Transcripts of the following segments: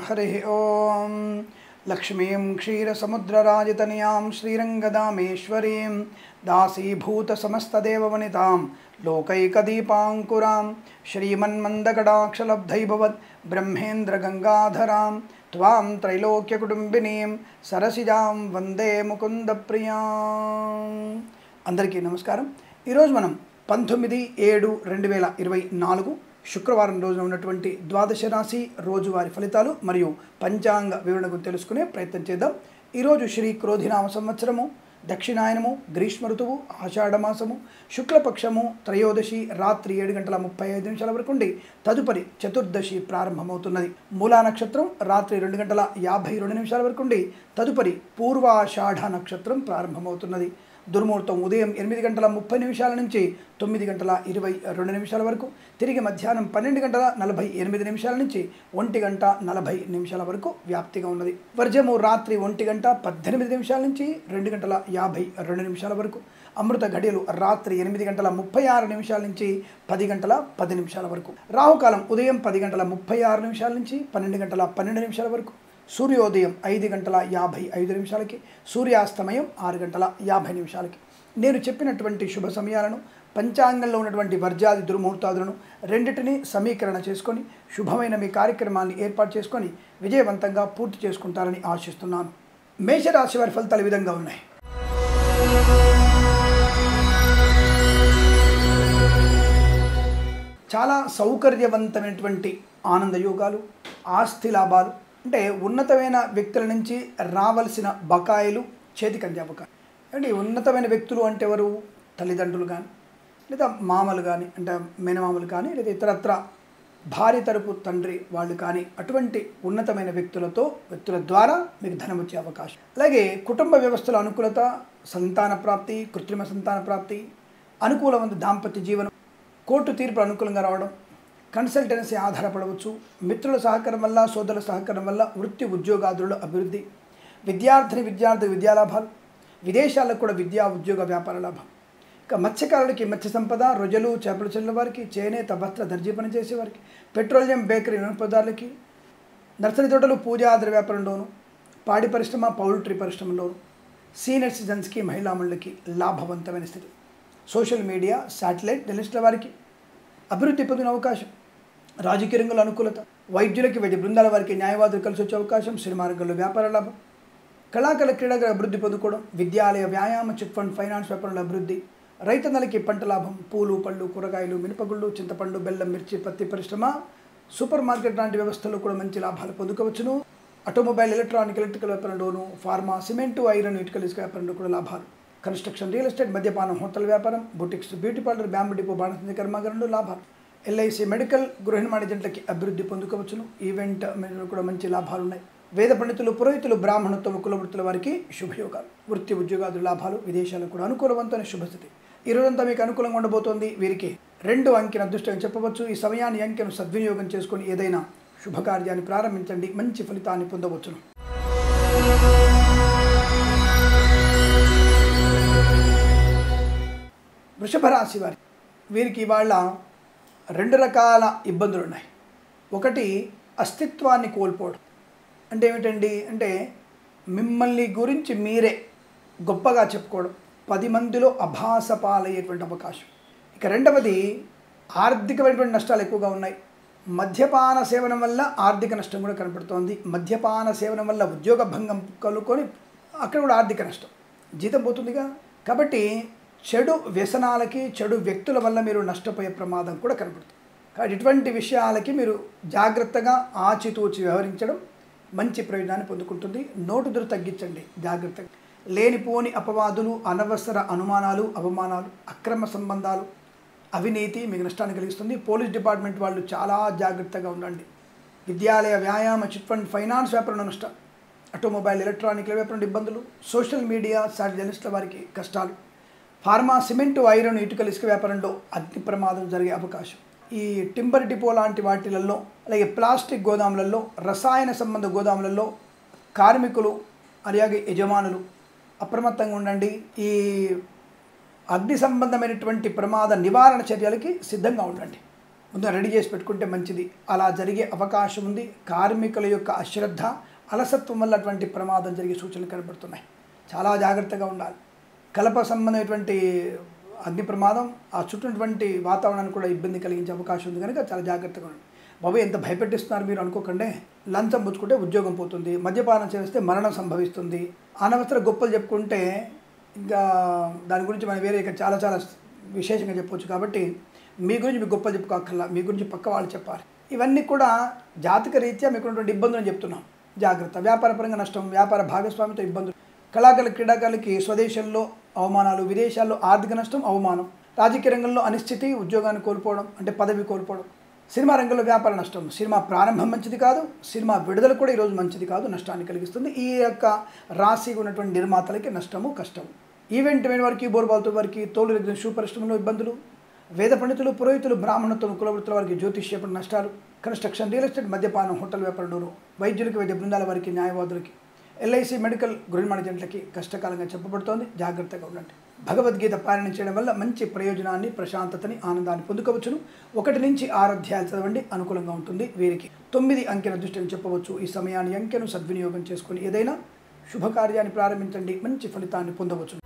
हरिः ॐ लक्ष्मीं क्षीरसमुद्रराजितनयां श्रीरङ्गदामेश्वरीं दासीभूतसमस्तदेववनितां लोकैकदीपाङ्कुरां श्रीमन्मन्दकटाक्षलब्धैभवत् ब्रह्मेन्द्रगङ्गाधरां त्वां त्रैलोक्यकुटुम्बिनीं సరసిజాం వందే ముకుందప్రియాం అందరికీ నమస్కారం ఈరోజు మనం పంతొమ్మిది ఏడు రెండు వేల ఇరవై నాలుగు శుక్రవారం రోజున ఉన్నటువంటి ద్వాదశ రాశి రోజువారి ఫలితాలు మరియు పంచాంగ వివరణకు తెలుసుకునే ప్రయత్నం చేద్దాం ఈరోజు శ్రీ క్రోధినామ సంవత్సరము దక్షిణాయనము గ్రీష్మ ఋతువు ఆషాఢమాసము శుక్లపక్షము త్రయోదశి రాత్రి ఏడు గంటల ముప్పై ఐదు నిమిషాల వరకు ఉండి తదుపరి చతుర్దశి ప్రారంభమవుతున్నది మూలా నక్షత్రం రాత్రి రెండు గంటల యాభై రెండు నిమిషాల వరకు ఉండి తదుపరి పూర్వాషాఢ నక్షత్రం ప్రారంభమవుతున్నది దుర్ముహూర్తం ఉదయం ఎనిమిది గంటల ముప్పై నిమిషాల నుంచి తొమ్మిది గంటల ఇరవై రెండు నిమిషాల వరకు తిరిగి మధ్యాహ్నం పన్నెండు గంటల నలభై ఎనిమిది నిమిషాల నుంచి ఒంటి గంట నలభై నిమిషాల వరకు వ్యాప్తిగా ఉన్నది వర్జము రాత్రి ఒంటి గంట పద్దెనిమిది నిమిషాల నుంచి రెండు గంటల యాభై రెండు నిమిషాల వరకు అమృత ఘడియలు రాత్రి ఎనిమిది గంటల ముప్పై ఆరు నిమిషాల నుంచి పది గంటల పది నిమిషాల వరకు రాహుకాలం ఉదయం పది గంటల ముప్పై ఆరు నిమిషాల నుంచి పన్నెండు గంటల పన్నెండు నిమిషాల వరకు సూర్యోదయం ఐదు గంటల యాభై ఐదు నిమిషాలకి సూర్యాస్తమయం ఆరు గంటల యాభై నిమిషాలకి నేను చెప్పినటువంటి శుభ సమయాలను పంచాంగంలో ఉన్నటువంటి వర్జాది దుర్ముహూర్తాదులను రెండింటినీ సమీకరణ చేసుకొని శుభమైన మీ కార్యక్రమాన్ని ఏర్పాటు చేసుకొని విజయవంతంగా పూర్తి చేసుకుంటారని ఆశిస్తున్నాను మేషరాశి వారి ఫలితాలు ఈ విధంగా ఉన్నాయి చాలా సౌకర్యవంతమైనటువంటి ఆనంద యోగాలు ఆస్తి లాభాలు అంటే ఉన్నతమైన వ్యక్తుల నుంచి రావలసిన బకాయిలు చేతికి అందే బకాయి అంటే ఉన్నతమైన వ్యక్తులు అంటే ఎవరు తల్లిదండ్రులు కానీ లేదా మామలు కానీ అంటే మేనమామలు కానీ లేదా ఇతరత్ర భార్య తరపు తండ్రి వాళ్ళు కానీ అటువంటి ఉన్నతమైన వ్యక్తులతో వ్యక్తుల ద్వారా మీకు ధనం వచ్చే అవకాశం అలాగే కుటుంబ వ్యవస్థల అనుకూలత సంతాన ప్రాప్తి కృత్రిమ సంతాన ప్రాప్తి అనుకూలమైన దాంపత్య జీవనం కోర్టు తీర్పు అనుకూలంగా రావడం కన్సల్టెన్సీ ఆధారపడవచ్చు మిత్రుల సహకారం వల్ల సోదరుల సహకారం వల్ల వృత్తి ఉద్యోగాదులలో అభివృద్ధి విద్యార్థిని విద్యార్థి విద్యాలాభాలు విదేశాలకు కూడా విద్యా ఉద్యోగ వ్యాపార లాభం ఇక మత్స్యకారులకి మత్స్య సంపద రొజలు చేపలు చెల్లెల వారికి చేనేత వస్త్ర దర్జీ పని చేసేవారికి పెట్రోలియం బేకరీ వినోదారులకి నర్సరీ తోటలు పూజాద్ర వ్యాపారంలోను పాడి పరిశ్రమ పౌల్ట్రీ పరిశ్రమలోను సీనియర్ సిటిజన్స్కి మహిళామణులకి లాభవంతమైన స్థితి సోషల్ మీడియా శాటిలైట్ టెలిస్టుల వారికి అభివృద్ధి పొందిన అవకాశం రాజకీయ రంగంలో అనుకూలత వైద్యులకి వైద్య బృందాల వారికి న్యాయవాదులు కలిసి వచ్చే అవకాశం సినిమా రంగంలో వ్యాపార లాభం కళాకళ క్రీడగా అభివృద్ధి పొందుకోవడం విద్యాలయ వ్యాయామ చిట్ ఫండ్ ఫైనాన్స్ వ్యాపారంలో అభివృద్ధి రైతన్నలకి పంట లాభం పూలు పళ్ళు కూరగాయలు మినపగుళ్ళు చింతపండు బెల్లం మిర్చి పత్తి పరిశ్రమ సూపర్ మార్కెట్ లాంటి వ్యవస్థల్లో కూడా మంచి లాభాలు పొందుకోవచ్చును ఆటోమొబైల్ ఎలక్ట్రానిక్ ఎలక్ట్రికల్ వ్యాపారంలోను ఫార్మా సిమెంటు ఐరన్ ఇటుకల్ ఇసుక వ్యాపారంలో కూడా లాభాలు కన్స్ట్రక్షన్ రియల్ ఎస్టేట్ మద్యపానం హోటల్ వ్యాపారం boutiques beauty parlour bamboo depot బాణసంచి కర్మాగారంలో లాభాలు ఎల్ఐసి మెడికల్ గృహ నిర్మాణజంట్లకి అభివృద్ధి పొందుకోవచ్చును ఈవెంట్ మేనేజ్మెంట్ కూడా మంచి లాభాలు ఉన్నాయి వేద పండితులు పురోహితులు బ్రాహ్మణత్వ కులవృత్తుల వారికి శుభయోగాలు వృత్తి ఉద్యోగాలు లాభాలు విదేశాలకు కూడా అనుకూలవంతమైన శుభస్థితి ఈ రోజంతా మీకు అనుకూలంగా ఉండబోతోంది వీరికి రెండు అంకెను అదృష్టంగా చెప్పవచ్చు ఈ సమయాన్ని అంకెను సద్వినియోగం చేసుకొని ఏదైనా శుభకార్యాన్ని ప్రారంభించండి మంచి ఫలితాన్ని పొందవచ్చును వృషభ రాశి వారి వీరికి ఇవాళ రెండు రకాల ఇబ్బందులు ఉన్నాయి ఒకటి అస్తిత్వాన్ని కోల్పోవడం అంటే ఏమిటండి అంటే మిమ్మల్ని గురించి మీరే గొప్పగా చెప్పుకోవడం పది మందిలో అభాస పాలయ్యేటువంటి అవకాశం ఇక రెండవది ఆర్థికమైనటువంటి నష్టాలు ఎక్కువగా ఉన్నాయి మద్యపాన సేవనం వల్ల ఆర్థిక నష్టం కూడా కనపడుతోంది మద్యపాన సేవనం వల్ల ఉద్యోగ భంగం కలుకొని అక్కడ కూడా ఆర్థిక నష్టం జీతం పోతుందిగా కాబట్టి చెడు వ్యసనాలకి చెడు వ్యక్తుల వల్ల మీరు నష్టపోయే ప్రమాదం కూడా కనపడుతుంది కాబట్టి ఇటువంటి విషయాలకి మీరు జాగ్రత్తగా ఆచితూచి వ్యవహరించడం మంచి ప్రయోజనాన్ని పొందుకుంటుంది నోటు ధర తగ్గించండి జాగ్రత్తగా లేనిపోని అపవాదులు అనవసర అనుమానాలు అవమానాలు అక్రమ సంబంధాలు అవినీతి మీకు నష్టాన్ని కలిగిస్తుంది పోలీస్ డిపార్ట్మెంట్ వాళ్ళు చాలా జాగ్రత్తగా ఉండండి విద్యాలయ వ్యాయామ చిట్ ఫండ్ ఫైనాన్స్ వ్యాపారంలో నష్టం ఆటోమొబైల్ ఎలక్ట్రానిక్ వ్యాపారం ఇబ్బందులు సోషల్ మీడియా జర్నలిస్టుల వారికి కష్టాలు ఫార్మా సిమెంటు ఐరన్ ఇటుకల ఇసుక వ్యాపారంలో అగ్ని ప్రమాదం జరిగే అవకాశం ఈ టింబర్ డిపో లాంటి వాటిలలో అలాగే ప్లాస్టిక్ గోదాములలో రసాయన సంబంధ గోదాములలో కార్మికులు అలాగే యజమానులు అప్రమత్తంగా ఉండండి ఈ అగ్ని సంబంధమైనటువంటి ప్రమాద నివారణ చర్యలకి సిద్ధంగా ఉండండి ముందు రెడీ చేసి పెట్టుకుంటే మంచిది అలా జరిగే అవకాశం ఉంది కార్మికుల యొక్క అశ్రద్ధ అలసత్వం వల్ల అటువంటి ప్రమాదం జరిగే సూచనలు కనబడుతున్నాయి చాలా జాగ్రత్తగా ఉండాలి కలప సంబంధమైనటువంటి అగ్ని ప్రమాదం ఆ చుట్టూటువంటి వాతావరణానికి కూడా ఇబ్బంది కలిగించే అవకాశం ఉంది కనుక చాలా జాగ్రత్తగా ఉండండి బాబు ఎంత భయపెట్టిస్తున్నారు మీరు అనుకోకండి లంచం పుచ్చుకుంటే ఉద్యోగం పోతుంది మద్యపానం చేస్తే మరణం సంభవిస్తుంది అనవసర గొప్పలు చెప్పుకుంటే ఇంకా దాని గురించి మనం వేరే ఇక చాలా చాలా విశేషంగా చెప్పొచ్చు కాబట్టి మీ గురించి మీ గొప్పలు చెప్పుకోక్కర్లా మీ గురించి పక్క వాళ్ళు చెప్పాలి ఇవన్నీ కూడా జాతక రీత్యా మీకు ఉన్నటువంటి ఇబ్బందులు చెప్తున్నాం జాగ్రత్త వ్యాపారపరంగా నష్టం వ్యాపార భాగస్వామితో ఇబ్బందులు కళాకారులు క్రీడాకారులకి స్వదేశంలో అవమానాలు విదేశాల్లో ఆర్థిక నష్టం అవమానం రాజకీయ రంగంలో అనిశ్చితి ఉద్యోగాన్ని కోల్పోవడం అంటే పదవి కోల్పోవడం సినిమా రంగంలో వ్యాపార నష్టం సినిమా ప్రారంభం మంచిది కాదు సినిమా విడుదల కూడా ఈరోజు మంచిది కాదు నష్టాన్ని కలిగిస్తుంది ఈ యొక్క రాశి ఉన్నటువంటి నిర్మాతలకి నష్టము కష్టము ఈవెంట్ అయిన వారికి బోర్బాల్తో వారికి తోలు రెగ్గిన షూ పరిశ్రమలో ఇబ్బందులు వేద పండితులు పురోహితులు బ్రాహ్మణత్వం కులవృత్తుల వారికి జ్యోతిష్యపడి నష్టాలు కన్స్ట్రక్షన్ రియల్ ఎస్టేట్ మద్యపానం హోటల్ వ్యాపారులు వైద్యులకి వైద్య బృందాల వారికి న్యాయవాదులకి ఎల్ఐసి మెడికల్ గృహ మేనేజెంట్లకి కష్టకాలంగా చెప్పబడుతోంది జాగ్రత్తగా ఉండండి భగవద్గీత పారాయణ చేయడం వల్ల మంచి ప్రయోజనాన్ని ప్రశాంతతని ఆనందాన్ని పొందుకోవచ్చును ఒకటి నుంచి ఆరు అధ్యాయాలు చదవండి అనుకూలంగా ఉంటుంది వీరికి తొమ్మిది అంకెల దృష్టిని చెప్పవచ్చు ఈ సమయాన్ని అంకెను సద్వినియోగం చేసుకొని ఏదైనా శుభకార్యాన్ని ప్రారంభించండి మంచి ఫలితాన్ని పొందవచ్చు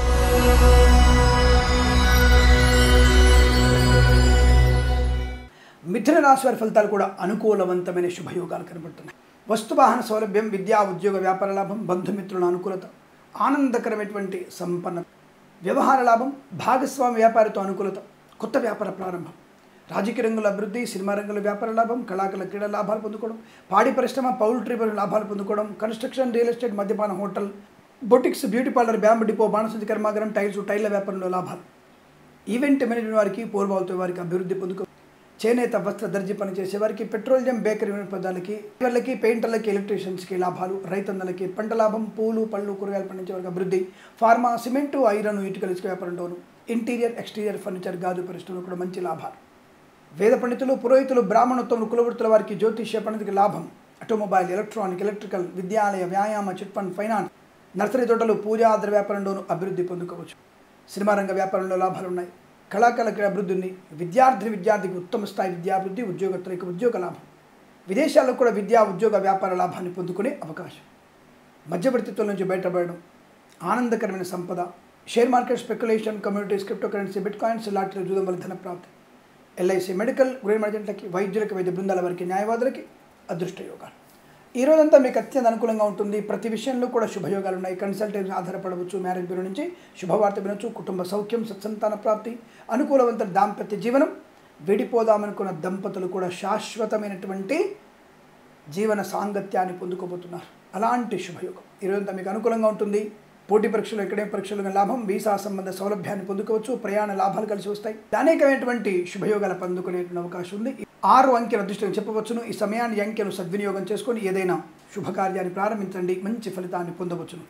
మిథున రాశి వారి ఫలితాలు కూడా అనుకూలవంతమైన శుభయోగాలు కనబడుతున్నాయి వస్తువాహన సౌలభ్యం విద్యా ఉద్యోగ వ్యాపార లాభం బంధుమిత్రుల అనుకూలత ఆనందకరమైనటువంటి సంపన్న వ్యవహార లాభం భాగస్వామి వ్యాపారితో అనుకూలత కొత్త వ్యాపార ప్రారంభం రాజకీయ రంగంలో అభివృద్ధి సినిమా రంగంలో వ్యాపార లాభం కళాకళ క్రీడా లాభాలు పొందుకోవడం పాడి పరిశ్రమ పౌల్ట్రీ పరిశ్రమ లాభాలు పొందుకోవడం కన్స్ట్రక్షన్ రియల్ ఎస్టేట్ మద్యపాన hotel boutiques beauty parlour bamboo depot బాణసంచి కర్మాగారం టైల్స్ టైల్ల వ్యాపారంలో లాభాలు ఈవెంట్ మేనేజ్మెంట్ వారికి పూర్వవుతో వారికి అభివృద్ధి పొందుకో చేనేత వస్త్ర దర్జీ పని చేసేవారికి పెట్రోలియం బేకరీ పదాలకి వాళ్ళకి పెయింటర్లకి ఎలక్ట్రీషియన్స్కి లాభాలు రైతన్నలకి పంట లాభం పూలు పళ్ళు కూరగాయలు పండించే వారికి అభివృద్ధి ఫార్మా సిమెంటు ఐరన్ ఇటుకల ఇసుక వ్యాపారంలోను ఇంటీరియర్ ఎక్స్టీరియర్ ఫర్నిచర్ గాజు పరిశ్రమలో కూడా మంచి లాభాలు వేద పండితులు పురోహితులు బ్రాహ్మణోత్తములు కులవృత్తుల వారికి జ్యోతిష్య పండితులకి లాభం ఆటోమొబైల్ ఎలక్ట్రానిక్ ఎలక్ట్రికల్ విద్యాలయ వ్యాయామ చిట్ ఫండ్ ఫైనాన్స్ నర్సరీ తోటలు పూజాద్ర వ్యాపారంలోనూ అభివృద్ధి పొందుకోవచ్చు సినిమా రంగ వ్యాపారంలో లాభాలు ఉన్నాయి కళాకళకి అభివృద్ధి ఉంది విద్యార్థి విద్యార్థికి ఉత్తమ స్థాయి విద్యాభివృద్ధి ఉద్యోగత్తులకి ఉద్యోగ లాభం విదేశాల్లో కూడా విద్యా ఉద్యోగ వ్యాపార లాభాన్ని పొందుకునే అవకాశం మధ్యవర్తిత్వం నుంచి బయటపడడం ఆనందకరమైన సంపద share market speculation communities crypto currency bit coins lottery జూదం వల్ల ధన ప్రాప్తి ఎల్ఐసి మెడికల్ గృహ మేనేజెంట్లకి వైద్యులకి వైద్య బృందాల వారికి న్యాయవాదులకి అదృష్ట యోగాలు ఈ రోజంతా మీకు అత్యంత అనుకూలంగా ఉంటుంది ప్రతి విషయంలో కూడా శుభయోగాలు ఉన్నాయి కన్సల్టెన్సీ ఆధారపడవచ్చు మ్యారేజ్ బ్యూరో నుంచి శుభవార్త వినొచ్చు కుటుంబ సౌఖ్యం సత్సంతాన ప్రాప్తి అనుకూలవంత దాంపత్య జీవనం విడిపోదామనుకున్న దంపతులు కూడా శాశ్వతమైనటువంటి జీవన సాంగత్యాన్ని పొందుకోబోతున్నారు అలాంటి శుభయోగం ఈరోజంతా మీకు అనుకూలంగా ఉంటుంది పోటీ పరీక్షలు ఎక్కడే పరీక్షలు లాభం వీసా సంబంధ సౌలభ్యాన్ని పొందుకోవచ్చు ప్రయాణ లాభాలు కలిసి వస్తాయి అనేకమైనటువంటి శుభయోగాలు పొందుకునే అవకాశం ఉంది ఆరు అంకెల అదృష్టం చెప్పవచ్చును ఈ సమయాన్ని ఈ అంకెను సద్వినియోగం చేసుకొని ఏదైనా శుభకార్యాన్ని ప్రారంభించండి మంచి ఫలితాన్ని పొందవచ్చును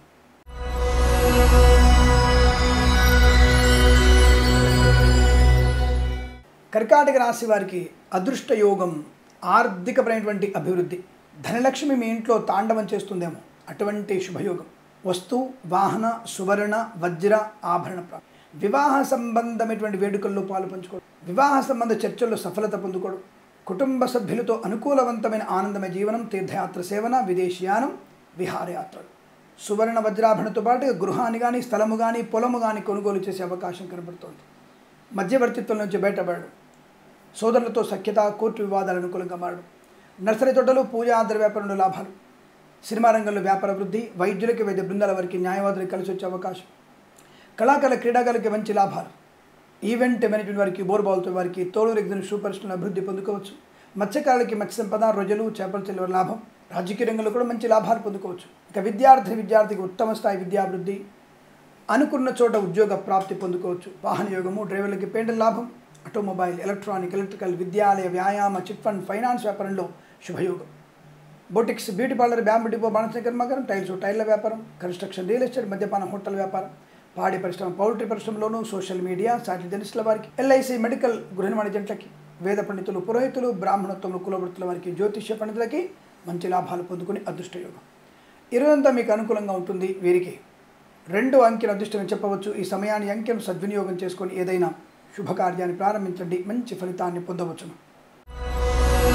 కర్కాటక రాశి వారికి అదృష్ట యోగం ఆర్థికపరమైనటువంటి అభివృద్ధి ధనలక్ష్మి మీ ఇంట్లో తాండవం చేస్తుందేమో అటువంటి శుభయోగం వస్తు వాహన సువర్ణ వజ్ర ఆభరణ ప్రాప్తి వివాహ సంబంధమైనటువంటి వేడుకల్లో పాలు పంచుకోవడం వివాహ సంబంధ చర్చల్లో సఫలత పొందుకోవడం కుటుంబ సభ్యులతో అనుకూలవంతమైన ఆనందమయ జీవనం తీర్థయాత్ర సేవన విదేశీయానం విహారయాత్రలు సువర్ణ వజ్రాభరణతో పాటు గృహాన్ని కానీ స్థలము కానీ పొలము కానీ కొనుగోలు చేసే అవకాశం కనబడుతోంది మధ్యవర్తిత్వం నుంచి బయటపడడం సోదరులతో సఖ్యత కోర్టు వివాదాలు అనుకూలంగా మారడం నర్సరీ తోటలు పూజా ఆధార వ్యాపారంలో లాభాలు సినిమా రంగంలో వ్యాపార వృద్ధి వైద్యులకి వైద్య బృందాల వారికి న్యాయవాదులకు కలిసి వచ్చే అవకాశం కళాకారుల క్రీడాకారులకి మంచి లాభాలు ఈవెంట్ మేనేజ్మెంట్ వారికి బోర్బాల్తో వారికి తోలు రెగ్జిన్ షూ పరిశ్రమల అభివృద్ధి పొందుకోవచ్చు మత్స్యకారులకి మత్స్య సంపద రొయ్యలు చేపల చెల్లెల లాభం రాజకీయ రంగంలో కూడా మంచి లాభాలు పొందుకోవచ్చు ఇక విద్యార్థి విద్యార్థికి ఉత్తమ స్థాయి విద్యాభివృద్ధి అనుకున్న చోట ఉద్యోగ ప్రాప్తి పొందుకోవచ్చు వాహన యోగము డ్రైవర్లకి పేంటల లాభం ఆటోమొబైల్ ఎలక్ట్రానిక్ ఎలక్ట్రికల్ విద్యాలయ వ్యాయామ చిట్ ఫండ్ ఫైనాన్స్ వ్యాపారంలో శుభయోగం boutiques beauty parlour bamboo depot బాణస కర్మాగారం టైల్స్ టైర్ల వ్యాపారం కన్స్ట్రక్షన్ రియల్ ఎస్టేట్ మద్యపాన హోటల్ వ్యాపారం పాడి పరిశ్రమ పౌల్ట్రీ పరిశ్రమలోను సోషల్ మీడియా సాటిలైట్ జర్నలిస్టుల వారికి ఎల్ఐసి మెడికల్ గృహ వాణిజ్యంట్లకి వేద పండితులు పురోహితులు బ్రాహ్మణత్వములు కులవృత్తుల వారికి జ్యోతిష్య పండితులకి మంచి లాభాలు పొందుకుని అదృష్టయోగం ఇరుదంతా మీకు అనుకూలంగా ఉంటుంది వీరికి రెండు అంకెల అదృష్టం చెప్పవచ్చు ఈ సమయాన్ని అంకెను సద్వినియోగం చేసుకొని ఏదైనా శుభకార్యాన్ని ప్రారంభించండి మంచి ఫలితాన్ని పొందవచ్చును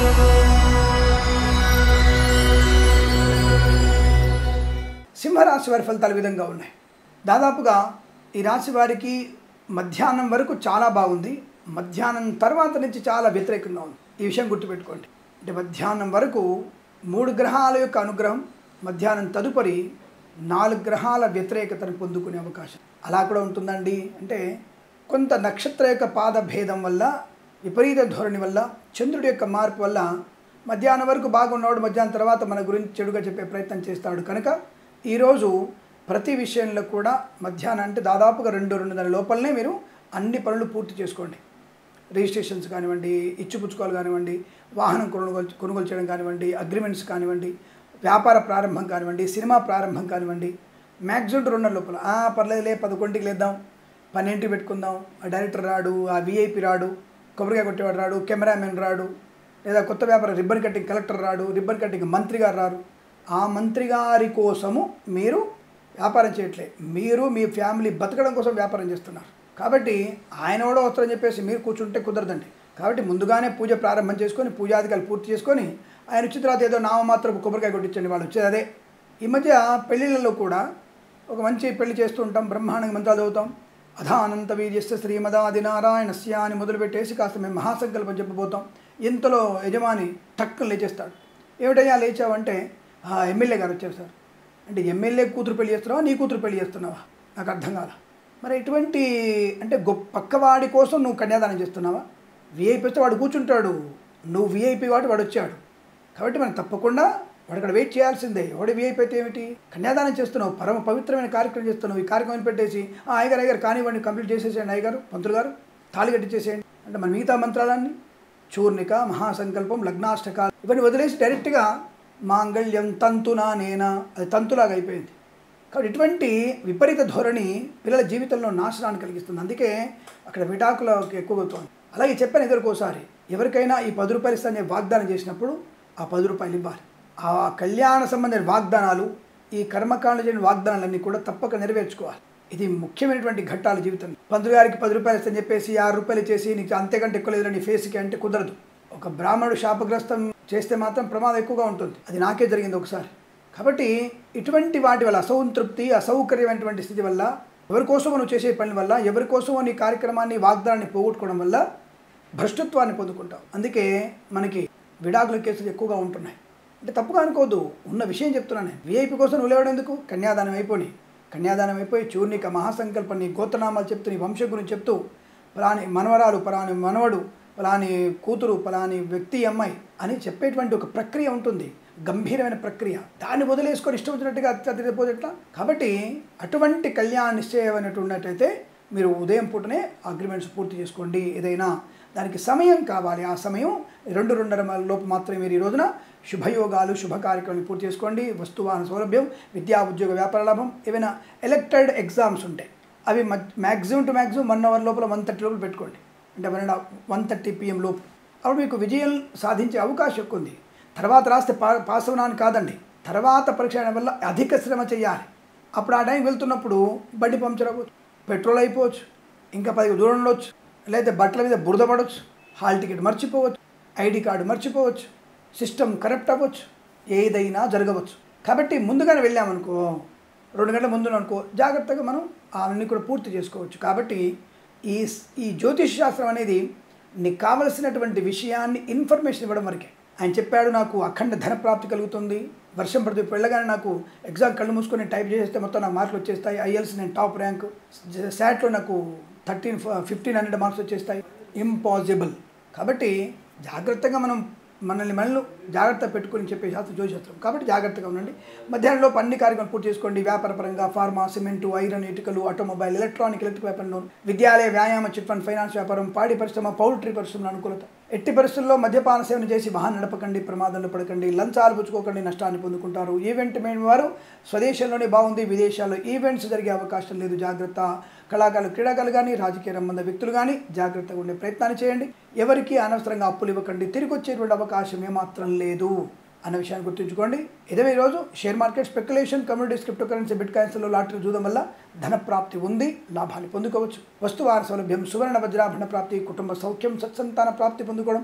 సింహరాశి వారి ఫలితాలు ఈ విధంగా ఉన్నాయి దాదాపుగా ఈ రాశి వారికి మధ్యాహ్నం వరకు చాలా బాగుంది మధ్యాహ్నం తర్వాత నుంచి చాలా వ్యతిరేకంగా ఉంది ఈ విషయం గుర్తుపెట్టుకోండి అంటే మధ్యాహ్నం వరకు మూడు గ్రహాల యొక్క అనుగ్రహం మధ్యాహ్నం తదుపరి నాలుగు గ్రహాల వ్యతిరేకతను పొందుకునే అవకాశం అలా కూడా ఉంటుందండి అంటే కొంత నక్షత్ర యొక్క పాద భేదం వల్ల విపరీత ధోరణి వల్ల చంద్రుడి యొక్క మార్పు వల్ల మధ్యాహ్నం వరకు బాగున్నవాడు మధ్యాహ్నం తర్వాత మన గురించి చెడుగా చెప్పే ప్రయత్నం చేస్తాడు కనుక ఈరోజు ప్రతి విషయంలో కూడా మధ్యాహ్నం అంటే దాదాపుగా రెండు రెండున్నర లోపలనే మీరు అన్ని పనులు పూర్తి చేసుకోండి రిజిస్ట్రేషన్స్ కానివ్వండి ఇచ్చిపుచ్చుకోవాలి కానివ్వండి వాహనం కొనుగోలు కొనుగోలు చేయడం కానివ్వండి అగ్రిమెంట్స్ కానివ్వండి వ్యాపార ప్రారంభం కానివ్వండి సినిమా ప్రారంభం కానివ్వండి మ్యాక్సిమం రెండున్నర లోపల "ఆ, పర్లేదులే పదకొండుకి లేద్దాం పన్నెండుకి పెట్టుకుందాం ఆ డైరెక్టర్ రాడు ఆ విఐపి రాడు కొబ్బరికాయ కొట్టేవాడు రాడు కెమెరామెన్ రాడు లేదా కొత్త వ్యాపార రిబ్బన్ కటింగ్ కలెక్టర్ రాడు రిబ్బన్ కటింగ్ మంత్రి గారు రారు ఆ మంత్రి గారి కోసము మీరు వ్యాపారం చేయట్లే మీరు మీ ఫ్యామిలీ బతకడం కోసం వ్యాపారం చేస్తున్నారు కాబట్టి ఆయన కూడా వస్తారని చెప్పేసి మీరు కూర్చుంటే కుదరదండి కాబట్టి ముందుగానే పూజ ప్రారంభం చేసుకొని పూజాధికారులు పూర్తి చేసుకొని ఆయన వచ్చిన తర్వాత ఏదో నామమాత్రం కొబ్బరికాయ కొట్టించండి వాళ్ళు వచ్చేది అదే ఈ మధ్య పెళ్ళిళ్ళలో కూడా ఒక మంచి పెళ్లి చేస్తూ ఉంటాం బ్రహ్మాండంగా మంత్రాలు చదువుతాం అధానంత వీర్యస్య శ్రీమదాది నారాయణస్య అని మొదలుపెట్టేసి కాస్త మేము మహాసంకల్పం చెప్పబోతాం ఇంతలో యజమాని టక్కున లేచేస్తాడు ఏమిటయ్యా లేచావంటే "ఆ, ఎమ్మెల్యే గారు వచ్చారు సార్ అంటే ఎమ్మెల్యే కూతురు పెళ్లి చేస్తున్నావా నీ కూతురు పెళ్లి చేస్తున్నావా నాకు అర్థం కాల మరి ఎటువంటి అంటే గొప్ప పక్కవాడి కోసం నువ్వు కన్యాదానం చేస్తున్నావా విఐపి వస్తే వాడు కూర్చుంటాడు నువ్వు విఐపి వాడు వాడు వచ్చాడు కాబట్టి మనం తప్పకుండా వాడు అక్కడ వెయిట్ చేయాల్సిందే వాడు విఐపి అయితే ఏమిటి కన్యాదానం చేస్తున్నావు పరమ పవిత్రమైన కార్యక్రమం చేస్తున్నావు ఈ కార్యక్రమం పెట్టేసి "ఆ, అయ్యగారు అయ్యగారు కానివ్వండి కంప్లీట్ చేసేసేయండి అయ్యగారు పంతులు గారు తాళి కట్టించేసేయండి అంటే మన మిగతా మంత్రాలన్నీ చూర్ణిక మహాసంకల్పం లగ్నాష్టక ఇవన్నీ వదిలేసి డైరెక్ట్గా మాంగళ్యం తంతునా నేనా అది తంతులాగా అయిపోయింది కాబట్టి ఇటువంటి విపరీత ధోరణి పిల్లల జీవితంలో నాశనాన్ని కలిగిస్తుంది అందుకే అక్కడ విడాకులకు ఎక్కువ అవుతుంది అలాగే చెప్పాను ఎదురుకోసారి ఎవరికైనా ఈ పది రూపాయలు ఇస్తానని వాగ్దానం చేసినప్పుడు ఆ పది రూపాయలు ఇవ్వాలి ఆ కళ్యాణ సంబంధించిన వాగ్దానాలు ఈ కర్మకాండ చేయని వాగ్దానాలన్నీ కూడా తప్పక నెరవేర్చుకోవాలి ఇది ముఖ్యమైనటువంటి ఘట్టాల జీవితం పంతులు గారికి పది రూపాయలు ఇస్తాను చెప్పేసి ఆరు రూపాయలు చేసి నీకు అంతేకంటే ఎక్కువ లేదు నీ ఫేస్కి అంటే కుదరదు ఒక బ్రాహ్మణుడు శాపగ్రస్తం చేస్తే మాత్రం ప్రమాదం ఎక్కువగా ఉంటుంది అది నాకే జరిగింది ఒకసారి కాబట్టి ఇటువంటి వాటి వల్ల అసంతృప్తి అసౌకర్యమైనటువంటి స్థితి వల్ల ఎవరి కోసమో నువ్వు చేసే పని వల్ల ఎవరి కోసమో నీ కార్యక్రమాన్ని వాగ్దానాన్ని పోగొట్టుకోవడం వల్ల భ్రష్టత్వాన్ని పొందుకుంటాం అందుకే మనకి విడాకుల కేసులు ఎక్కువగా ఉంటున్నాయి అంటే తప్పుగా అనుకోవద్దు ఉన్న విషయం చెప్తున్నాను నేను విఐపి కోసం నువ్వు లేవడం ఎందుకు కన్యాదానం అయిపోయి కన్యాదానం అయిపోయి చూర్ణిక మహాసంకల్పం నీ గోత్రనామాలు చెప్తూ నీ వంశం గురించి చెప్తూ పలాని మనవరాలు పలాని మనవడు పలాని కూతురు పలాని వ్యక్తి అమ్మాయి అని చెప్పేటువంటి ఒక ప్రక్రియ ఉంటుంది గంభీరమైన ప్రక్రియ దాన్ని వదిలేసుకొని ఇష్టం వచ్చినట్టుగా అత్యధిపోతే ఎట్లా కాబట్టి అటువంటి కళ్యాణ నిశ్చయమైనట్టు ఉన్నట్టయితే మీరు ఉదయం పూటనే అగ్రిమెంట్స్ పూర్తి చేసుకోండి ఏదైనా దానికి సమయం కావాలి ఆ సమయం రెండు రెండున్నర లోపు మాత్రమే మీరు ఈ రోజున శుభయోగాలు శుభ కార్యక్రమాలు పూర్తి చేసుకోండి వస్తువాహన సౌలభ్యం విద్యా ఉద్యోగ వ్యాపార లాభం ఏవైనా ఎలక్టెడ్ ఎగ్జామ్స్ ఉంటాయి అవి maximum to maximum one hour లోపల వన్ థర్టీ లోపల పెట్టుకోండి అంటే one and one thirty PM లోపు అప్పుడు మీకు విజయం సాధించే అవకాశం ఎక్కువ ఉంది తర్వాత రాస్తే పా పాస్ అవునాన్ని కాదండి తర్వాత పరీక్ష అయిన వల్ల అధిక శ్రమ చేయాలి అప్పుడు ఆ టైం వెళ్తున్నప్పుడు బండి పంక్చర్ అవ్వచ్చు పెట్రోల్ అయిపోవచ్చు ఇంకా పది దూరం ఉండొచ్చు లేదా బట్టల మీద బురద పడవచ్చు హాల్ టికెట్ మర్చిపోవచ్చు ఐడి కార్డు మర్చిపోవచ్చు సిస్టమ్ కరెక్ట్ అవ్వచ్చు ఏదైనా జరగవచ్చు కాబట్టి ముందుగానే వెళ్ళామనుకో రెండు గంటల ముందు అనుకో జాగ్రత్తగా మనం అవన్నీ కూడా పూర్తి చేసుకోవచ్చు కాబట్టి ఈ ఈ జ్యోతిష్ శాస్త్రం అనేది నీకు కావలసినటువంటి విషయాన్ని ఇన్ఫర్మేషన్ ఇవ్వడం వరకే ఆయన చెప్పాడు నాకు అఖండ ధన ప్రాప్తి కలుగుతుంది వర్షం పడుతుంది వెళ్ళగానే నాకు ఎగ్జామ్ కళ్ళు మూసుకొని టైప్ చేస్తే మొత్తం నాకు మార్కులు వచ్చేస్తాయి ఐఎల్స్ నేను టాప్ ర్యాంక్ శాట్లో నాకు థర్టీన్ ఫిఫ్టీన్ హండ్రెడ్ మార్క్స్ వచ్చేస్తాయి ఇంపాసిబుల్ కాబట్టి జాగ్రత్తగా మనం మనల్ని మనల్ని జాగ్రత్త పెట్టుకొని చెప్పే శాస్త్రం జ్యోతిశాస్త్రం కాబట్టి జాగ్రత్తగా ఉండండి మధ్యాహ్నంలోపు అన్ని కార్యక్రమాలు పూర్తి చేసుకోండి వ్యాపార పరంగా ఫార్మా సిమెంటు ఐరన్ ఇటుకలు ఆటోమొబైల్ ఎలక్ట్రానిక్ ఎలక్ట్రిక్ వ్యాపారం లోన్ విద్యాలయ వ్యాయామ చిట్ ఫండ్ ఫైనాన్స్ వ్యాపారం పాడి పరిశ్రమ పౌల్ట్రీ పరిశ్రమల అనుకూలత ఎట్టి పరిస్థితుల్లో మద్యపాన సేవన చేసి వాహనం నడపకండి ప్రమాదంలో పడకండి లంచాలు పుచ్చుకోకండి నష్టాన్ని పొందుకుంటారు ఈవెంట్ మేన్ వారు స్వదేశంలోనే బాగుంది విదేశాల్లో ఈవెంట్స్ జరిగే అవకాశం లేదు జాగ్రత్త కళాకారులు క్రీడాకారులు కానీ రాజకీయ సంబంధ వ్యక్తులు కానీ జాగ్రత్తగా ఉండే ప్రయత్నాన్ని చేయండి ఎవరికి అనవసరంగా అప్పులు ఇవ్వకండి తిరిగి వచ్చేటువంటి అవకాశం ఏమాత్రం లేదు అన్న విషయాన్ని గుర్తుంచుకోండి ఇదే ఈరోజు share market speculation communities crypto currency bit కాయిన్స్లో లాటరీ చూడడం వల్ల ధన ప్రాప్తి ఉంది లాభాన్ని పొందుకోవచ్చు వస్తువార సౌలభ్యం సువర్ణ వజ్రాభరణ ప్రాప్తి కుటుంబ సౌఖ్యం సత్సంతాన ప్రాప్తి పొందుకోవడం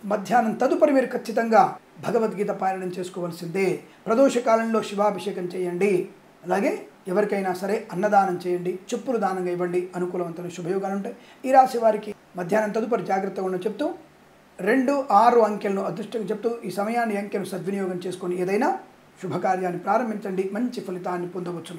మధ్యాహ్నం తదుపరి మీరు ఖచ్చితంగా భగవద్గీత పారాయణం చేసుకోవాల్సిందే ప్రదోష కాలంలో శివాభిషేకం చేయండి అలాగే ఎవరికైనా సరే అన్నదానం చేయండి చెప్పులు దానంగా ఇవ్వండి అనుకూలవంతమైన శుభయోగాలు ఉంటాయి ఈ రాశి వారికి మధ్యాహ్నం తదుపరి జాగ్రత్తగా ఉండని చెప్తూ రెండు ఆరు అంకెలను అదృష్టంగా చెప్తూ ఈ సమయాన్ని అంకెను సద్వినియోగం చేసుకొని ఏదైనా శుభకార్యాన్ని ప్రారంభించండి మంచి ఫలితాన్ని పొందవచ్చును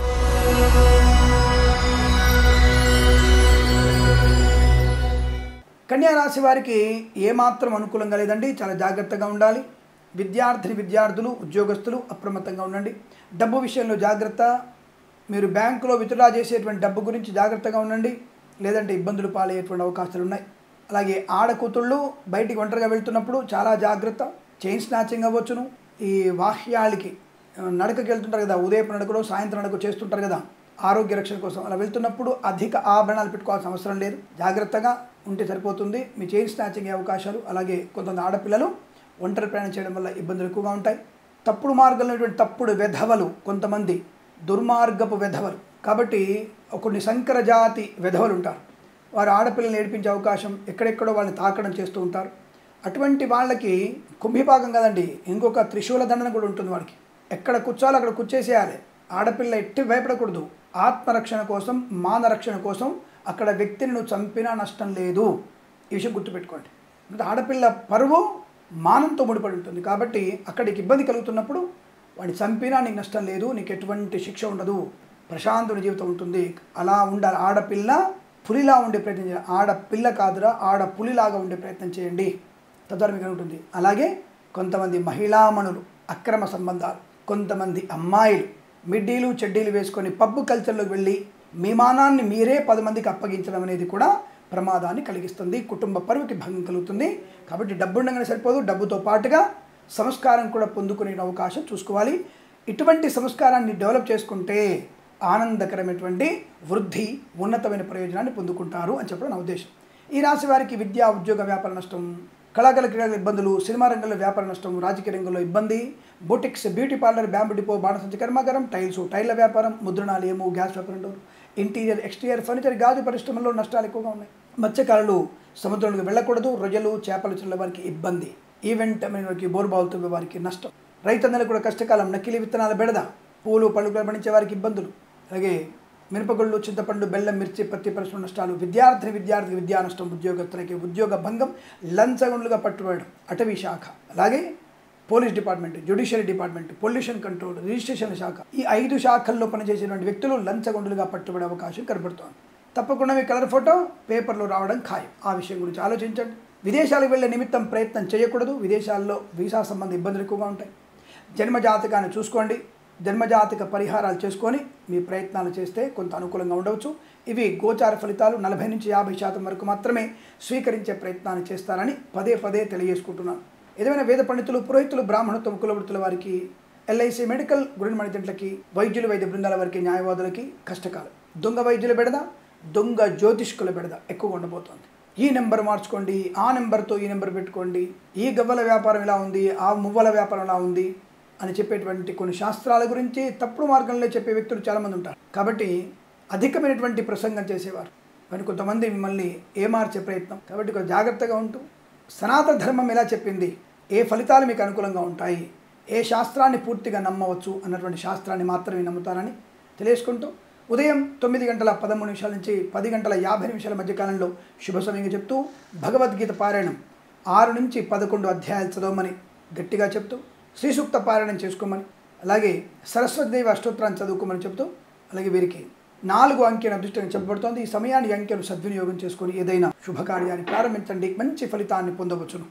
కన్యా రాశి వారికి ఏమాత్రం అనుకూలంగా లేదండి చాలా జాగ్రత్తగా ఉండాలి విద్యార్థిని విద్యార్థులు ఉద్యోగస్తులు అప్రమత్తంగా ఉండండి డబ్బు విషయంలో జాగ్రత్త మీరు బ్యాంకులో విత్డ్రా చేసేటువంటి డబ్బు గురించి జాగ్రత్తగా ఉండండి లేదంటే ఇబ్బందులు పాలయ్యేటువంటి అవకాశాలు ఉన్నాయి అలాగే ఆడకూతుళ్ళు బయటికి ఒంటరిగా వెళ్తున్నప్పుడు చాలా జాగ్రత్త చైన్ స్నాచింగ్ అవ్వచ్చును ఈ వాహ్యాలకి ఆ, నడకకి వెళ్తుంటారు కదా ఉదయపు నడకలో సాయంత్రం నడక చేస్తుంటారు కదా ఆరోగ్య రక్షణ కోసం అలా వెళ్తున్నప్పుడు అధిక ఆభరణాలు పెట్టుకోవాల్సిన అవసరం లేదు జాగ్రత్తగా ఉంటే సరిపోతుంది మీ చైన్ స్నాచింగ్ అయ్యే అవకాశాలు అలాగే కొంతమంది ఆడపిల్లలు ఒంటరి ప్రయాణం చేయడం వల్ల ఇబ్బందులు ఎక్కువగా ఉంటాయి తప్పుడు మార్గంలో ఉన్నటువంటి తప్పుడు వెధవలు కొంతమంది దుర్మార్గపు వెధవలు కాబట్టి కొన్ని సంకర జాతి వెధవలు ఉంటారు వారు ఆడపిల్లల్ని ఏడిపించే అవకాశం ఎక్కడెక్కడో వాళ్ళని తాకడం చేస్తూ ఉంటారు అటువంటి వాళ్ళకి కుంభిపాకం కదండి ఇంకొక త్రిశూల దండన కూడా ఉంటుంది వాడికి ఎక్కడ కూర్చోాలో అక్కడ కూర్చేసేయాలి ఆడపిల్ల ఎట్టి భయపడకూడదు ఆత్మరక్షణ కోసం మానరక్షణ కోసం అక్కడ వ్యక్తిని నువ్వు చంపినా నష్టం లేదు ఈ విషయం గుర్తుపెట్టుకోండి అంటే ఆడపిల్ల పరువు మానంతో ముడిపడి ఉంటుంది కాబట్టి అక్కడికి ఇబ్బంది కలుగుతున్నప్పుడు వాడిని చంపినా నీకు నష్టం లేదు నీకు ఎటువంటి శిక్ష ఉండదు ప్రశాంతుని జీవితం ఉంటుంది అలా ఉండాలి ఆడపిల్ల పులిలా ఉండే ప్రయత్నం చేయాలి ఆడపిల్ల కాదురా ఆడ పులిలాగా ఉండే ప్రయత్నం చేయండి తద్వారా మీకు ఉంటుంది అలాగే కొంతమంది మహిళామణులు అక్రమ సంబంధాలు కొంతమంది అమ్మాయిలు మిడ్డీలు చెడ్డీలు వేసుకొని పబ్బు కల్చర్లోకి వెళ్ళి మీ మానాన్ని మీరే పది మందికి అప్పగించడం అనేది కూడా ప్రమాదాన్ని కలిగిస్తుంది కుటుంబ పరువుకి భంగం కలుగుతుంది కాబట్టి డబ్బు ఉండగానే సరిపోదు డబ్బుతో పాటుగా సంస్కారం కూడా పొందుకునే అవకాశం చూసుకోవాలి ఇటువంటి సంస్కారాన్ని డెవలప్ చేసుకుంటే ఆనందకరమైనటువంటి వృద్ధి ఉన్నతమైన ప్రయోజనాన్ని పొందుకుంటారు అని చెప్పడం నా ఉద్దేశం ఈ రాశి వారికి విద్యా ఉద్యోగ వ్యాపార నష్టం కళాకళ క్రీడల ఇబ్బందులు సినిమా రంగంలో వ్యాపార నష్టం రాజకీయ రంగంలో ఇబ్బంది boutiques beauty parlour bamboo depot బాణసంచి కర్మాగారం టైల్స్ టైల్ల వ్యాపారం ముద్రణాలయము గ్యాస్ వ్యాపారం డోర్ ఇంటీరియర్ ఎక్స్టీరియర్ ఫర్నిచర్ గాజు పరిశ్రమల్లో నష్టాలు ఎక్కువగా ఉన్నాయి మత్స్యకారులు సముద్రంలోకి వెళ్ళకూడదు రొయ్యలు చేపలు చిన్న వారికి ఇబ్బంది ఈవెంట్ అనే వారికి బోరుబావుతో వారికి నష్టం రైతన్నలకు కూడా కష్టకాలం నకిలీ విత్తనాల బెడద పూలు పళ్ళు పండించే వారికి ఇబ్బందులు అలాగే మినపగుళ్ళు చింతపండు బెల్లం మిర్చి పత్తి పరిశ్రమ నష్టాలు విద్యార్థిని విద్యార్థి విద్యా నష్టం ఉద్యోగస్తులకి ఉద్యోగ భంగం లంచగొండ్లుగా పట్టుబడడం అటవీ శాఖ అలాగే police department judiciary department pollution control registration శాఖ ఈ ఐదు శాఖల్లో పనిచేసేటువంటి వ్యక్తులు లంచగొండులుగా పట్టుబడే అవకాశం కనబడుతోంది తప్పకుండా మీ కలర్ ఫోటో పేపర్లో రావడం ఖాయం ఆ విషయం గురించి ఆలోచించండి విదేశాలకు వెళ్ళే నిమిత్తం ప్రయత్నం చేయకూడదు విదేశాల్లో వీసా సంబంధ ఇబ్బందులు ఎక్కువగా ఉంటాయి జన్మజాతకాన్ని చూసుకోండి జన్మజాతక పరిహారాలు చేసుకొని మీ ప్రయత్నాలు చేస్తే కొంత అనుకూలంగా ఉండవచ్చు ఇవి గోచార ఫలితాలు నలభై నుంచి యాభై శాతం వరకు మాత్రమే స్వీకరించే ప్రయత్నాన్ని చేస్తారని పదే పదే తెలియజేసుకుంటున్నాను ఏదైనా వేద పండితులు పురోహితులు బ్రాహ్మణత్వం కులవృత్తుల వారికి ఎల్ఐసి మెడికల్ గుడి మణితింట్లకి వైద్యులు వైద్య బృందాల వారికి న్యాయవాదులకి కష్టకాలం దొంగ వైద్యుల బెడద దొంగ జ్యోతిష్కుల బెడద ఎక్కువగా ఉండబోతోంది ఈ నెంబర్ మార్చుకోండి ఆ నెంబర్తో ఈ నెంబర్ పెట్టుకోండి ఈ గవ్వల వ్యాపారం ఇలా ఉంది ఆ మువ్వల వ్యాపారం ఇలా ఉంది అని చెప్పేటువంటి కొన్ని శాస్త్రాల గురించి తప్పుడు మార్గంలో చెప్పే వ్యక్తులు చాలామంది ఉంటారు కాబట్టి అధికమైనటువంటి ప్రసంగం చేసేవారు మరి కొంతమంది మిమ్మల్ని ఏమార్చే ప్రయత్నం కాబట్టి కొంచెం జాగ్రత్తగా ఉంటూ సనాతన ధర్మం ఎలా చెప్పింది ఏ ఫలితాలు మీకు అనుకూలంగా ఉంటాయి ఏ శాస్త్రాన్ని పూర్తిగా నమ్మవచ్చు అన్నటువంటి శాస్త్రాన్ని మాత్రమే నమ్ముతారని తెలియజేసుకుంటూ ఉదయం తొమ్మిది గంటల పదమూడు నిమిషాల నుంచి పది గంటల యాభై నిమిషాల మధ్యకాలంలో శుభ సమయంగా చెప్తూ భగవద్గీత పారాయణం ఆరు నుంచి పదకొండు అధ్యాయాలు చదవమని గట్టిగా చెప్తూ శ్రీసూక్త పారాయణం చేసుకోమని అలాగే సరస్వతిదేవి అష్టోత్తరాన్ని చదువుకోమని చెప్తూ అలాగే వీరికి నాలుగు అంకెను అదృష్టంగా చెప్పబడుతోంది ఈ సమయాన్ని ఈ అంకెను సద్వినియోగం చేసుకొని ఏదైనా శుభకార్యాన్ని ప్రారంభించండి మంచి ఫలితాన్ని పొందవచ్చును